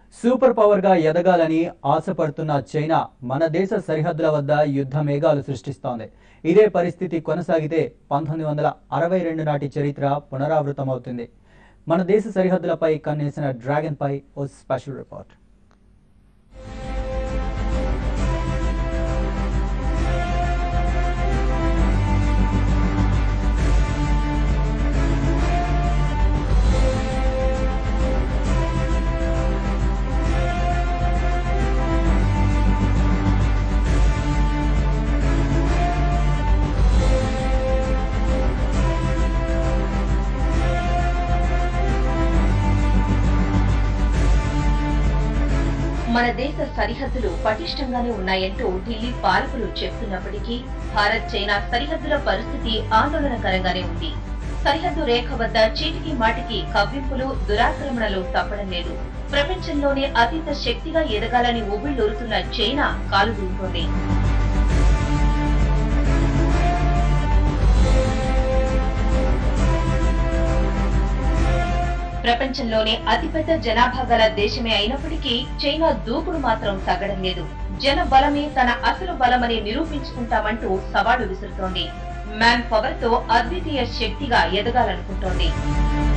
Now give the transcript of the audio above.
super power గా ఎదగాలని ఆశపడుతున్న China మన దేశ సరిహద్దుల వద్ద యుద్ధ మేఘాలు సృష్టిస్తోంది ఇదే పరిస్థితి కొనసాగితే పంతొమ్మిది వందల అరవై రెండు నాటి చరిత్ర పునరావృతమవుతుంది మన దేశ సరిహద్దులపై కన్నేసిన డ్రాగన్ పై ఓ స్పెషల్ రిపోర్ట్ మన దేశ సరిహద్దులు పటిష్టంగానే ఉన్నాయంటూ ఢిల్లీ పాలకులు చెప్తున్నప్పటికీ భారత్ చైనా సరిహద్దుల పరిస్థితి ఆందోళనకరంగానే ఉంది సరిహద్దు రేఖ వద్ద చీటికి మాటికి కవ్వింపులు దురాక్రమణలు తప్పడం లేదు ప్రపంచంలోనే అతీత శక్తిగా ఎదగాలని ఊబిళ్ళూరుతున్న చైనా కాలు దూకుంది ప్రపంచంలోనే అతిపెద్ద జనాభా గల దేశమే అయినప్పటికీ చైనా దూకుడు మాత్రం తగ్గడం లేదు జన బలమే తన అసలు బలమని నిరూపించుకుంటామంటూ సవాలు విసురుతోంది మ్యాన్ పవర్ తో అద్వితీయ శక్తిగా ఎదగాలనుకుంటోంది